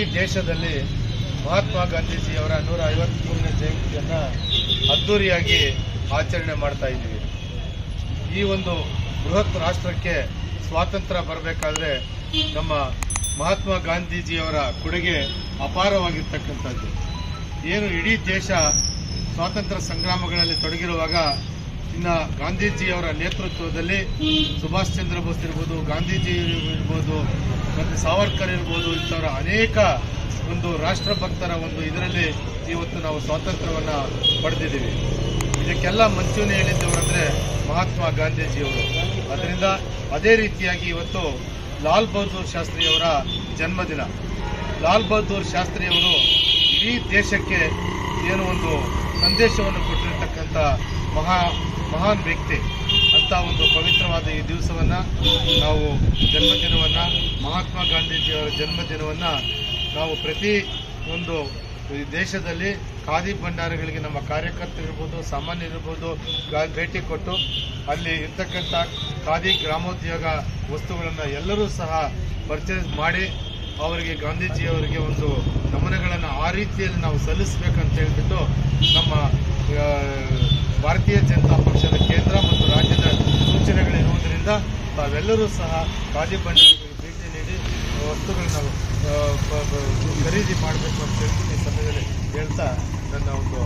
ದೇಶದಲ್ಲಿ ಮಹಾತ್ಮ ಗಾಂಧೀಜಿಯವರ ನೂರ ಐವತ್ಮೂರನೇ ಜಯಂತಿಯನ್ನ ಅದ್ದೂರಿಯಾಗಿ ಆಚರಣೆ ಮಾಡ್ತಾ ಇದ್ದೀವಿ ಈ ಒಂದು ಬೃಹತ್ ರಾಷ್ಟ್ರಕ್ಕೆ ಸ್ವಾತಂತ್ರ್ಯ ಬರಬೇಕಾದ್ರೆ ನಮ್ಮ ಮಹಾತ್ಮ ಗಾಂಧೀಜಿಯವರ ಕೊಡುಗೆ ಅಪಾರವಾಗಿರ್ತಕ್ಕಂಥದ್ದು ಏನು ಇಡೀ ದೇಶ ಸ್ವಾತಂತ್ರ್ಯ ಸಂಗ್ರಾಮಗಳಲ್ಲಿ ತೊಡಗಿರುವಾಗ ಇನ್ನ ಗಾಂಧೀಜಿಯವರ ನೇತೃತ್ವದಲ್ಲಿ ಸುಭಾಷ್ ಚಂದ್ರ ಬೋಸ್ ಇರ್ಬೋದು ಗಾಂಧೀಜಿ ಇರ್ಬೋದು ಮತ್ತೆ ಸಾವರ್ಕರ್ ಇರ್ಬೋದು ಇಂಥವರ ಅನೇಕ ಒಂದು ರಾಷ್ಟ್ರಭಕ್ತರ ಒಂದು ಇದರಲ್ಲಿ ಇವತ್ತು ನಾವು ಸ್ವಾತಂತ್ರ್ಯವನ್ನ ಪಡೆದಿದ್ದೀವಿ ಇದಕ್ಕೆಲ್ಲ ಮುಂಚೂಣಿಯಲ್ಲಿದ್ದವರಂದ್ರೆ ಮಹಾತ್ಮ ಗಾಂಧೀಜಿಯವರು ಅದರಿಂದ ಅದೇ ರೀತಿಯಾಗಿ ಇವತ್ತು ಲಾಲ್ ಬಹದ್ದೂರ್ ಶಾಸ್ತ್ರಿಯವರ ಜನ್ಮದಿನ ಲಾಲ್ ಬಹದ್ದೂರ್ ಶಾಸ್ತ್ರಿಯವರು ಇಡೀ ದೇಶಕ್ಕೆ ಏನು ಒಂದು ಸಂದೇಶವನ್ನು ಕೊಟ್ಟಿರ್ತಕ್ಕಂಥ ಮಹಾ ಮಹಾನ್ ವ್ಯಕ್ತಿ ಅಂತ ಒಂದು ಪವಿತ್ರವಾದ ಈ ದಿವಸವನ್ನ ನಾವು ಜನ್ಮದಿನವನ್ನ ಮಹಾತ್ಮ ಗಾಂಧೀಜಿಯವರ ಜನ್ಮದಿನವನ್ನ ನಾವು ಪ್ರತಿ ಒಂದು ಈ ದೇಶದಲ್ಲಿ ಖಾದಿ ಭಂಡಾರಗಳಿಗೆ ನಮ್ಮ ಕಾರ್ಯಕರ್ತರಿರ್ಬೋದು ಸಾಮಾನ್ಯರಿರ್ಬೋದು ಗಾ- ಭೇಟಿ ಕೊಟ್ಟು ಅಲ್ಲಿ ಇರ್ತಕ್ಕಂಥ ಖಾದಿ ಗ್ರಾಮೋದ್ಯೋಗ ವಸ್ತುಗಳನ್ನು ಎಲ್ಲರೂ ಸಹ ಪರ್ಚೇಸ್ ಮಾಡಿ ಅವರಿಗೆ ಗಾಂಧೀಜಿಯವರಿಗೆ ಒಂದು ನಮನಗಳನ್ನು ಆ ರೀತಿಯಲ್ಲಿ ನಾವು ಸಲ್ಲಿಸಬೇಕಂತ ಹೇಳ್ಬಿಟ್ಟು ನಮ್ಮ ಆ, ಭಾರತೀಯ ಜನತಾ ಪಕ್ಷದ ಕೇಂದ್ರ ಮತ್ತು ರಾಜ್ಯದ ಸೂಚನೆಗಳಿರುವುದರಿಂದ ತಾವೆಲ್ಲರೂ ಸಹ ಖಾದಿ ಭಂಡಾರಗಳಿಗೆ ಭೇಟಿ ನೀಡಿ ವಸ್ತುಗಳನ್ನ ಆ, ಪ- ಪ- ಖರೀದಿ ಮಾಡಬೇಕು ಅಂತ ಹೇಳ್ಬಿಟ್ಟು ಈ ಸಮಯದಲ್ಲಿ ಹೇಳ್ತಾ ನನ್ನ ಒಂದು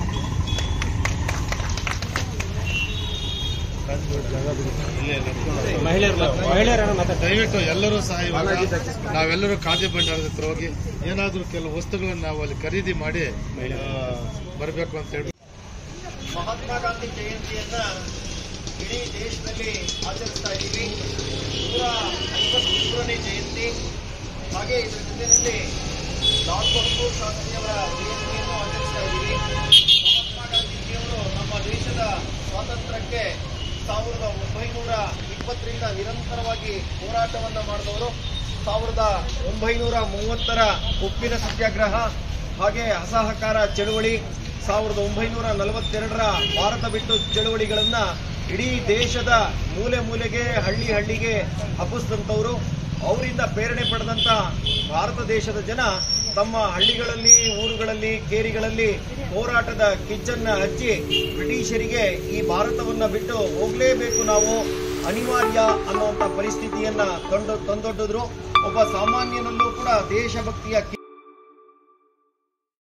ಮಹಿಳೆಯರು ಮಹಿಳೆಯರನ್ನ ಮಾತಾಡ್ತಾರೆ ದಯವಿಟ್ಟು ಎಲ್ಲರೂ ಸಹ ಇವಾಗ ನಾವೆಲ್ಲರೂ ಖಾದಿ ಭಂಡಾರದ ಹತ್ರ ಹೋಗಿ ಏನಾದರೂ ಕೆಲವು ವಸ್ತುಗಳನ್ನು ನಾವು ಅಲ್ಲಿ ಖರೀದಿ ಮಾಡಿ ಬರಬೇಕು ಅಂತ ಹೇಳಿ ಮಹಾತ್ಮ ಗಾಂಧಿ ಜಯಂತಿಯನ್ನ ಇಡೀ ದೇಶದಲ್ಲಿ ಆಚರಿಸ್ತಾ ಇದ್ದೀವಿ ನೂರ ಐವತ್ಮೂರನೇ ಜಯಂತಿ ಹಾಗೆ ಇದರ ಜೊತೆಯಲ್ಲಿ ಲಾಲ್ ಬಹದ್ದೂರ್ ಶಾಸ್ತ್ರಿಯವರ ಜಯಂತಿಯನ್ನು ಆಚರಿಸ್ತಾ ಇದ್ದೀವಿ ಮಹಾತ್ಮ ಗಾಂಧೀಜಿಯವರು ನಮ್ಮ ದೇಶದ ಸ್ವಾತಂತ್ರ್ಯಕ್ಕೆ ಸಾವಿರದ ಒಂಬೈನೂರ ಇಪ್ಪತ್ತರಿಂದ ನಿರಂತರವಾಗಿ ಹೋರಾಟವನ್ನ ಮಾಡಿದವರು ಸಾವಿರದ ಒಂಬೈನೂರ ಮೂವತ್ತರ ಉಪ್ಪಿನ ಸತ್ಯಾಗ್ರಹ ಹಾಗೆ ಅಸಹಕಾರ ಚಳುವಳಿ ಸಾವಿರದ ಒಂಬೈನೂರ ನಲವತ್ತೆರಡರ ಭಾರತ ಬಿಟ್ಟು ಚಳುವಳಿಗಳನ್ನ ಇಡೀ ದೇಶದ ಮೂಲೆ ಮೂಲೆಗೆ ಹಳ್ಳಿ ಹಳ್ಳಿಗೆ ಹಬ್ಬಿಸಿದಂಥವ್ರು ಅವರಿಂದ ಪ್ರೇರಣೆ ಪಡೆದಂತ ಭಾರತ ದೇಶದ ಜನ ತಮ್ಮ ಹಳ್ಳಿಗಳಲ್ಲಿ ಊರುಗಳಲ್ಲಿ ಕೇರಿಗಳಲ್ಲಿ ಹೋರಾಟದ ಕಿಚ್ಚನ್ನ ಹಚ್ಚಿ ಬ್ರಿಟಿಷರಿಗೆ ಈ ಭಾರತವನ್ನ ಬಿಟ್ಟು ಹೋಗ್ಲೇಬೇಕು ನಾವು ಅನಿವಾರ್ಯ ಅನ್ನುವಂತ ಪರಿಸ್ಥಿತಿಯನ್ನ ತಂದು ತಂದೊಡ್ಡಿದ್ರು ಒಬ್ಬ ಸಾಮಾನ್ಯನಲ್ಲೂ ಕೂಡ ದೇಶಭಕ್ತಿಯ ಕಿ-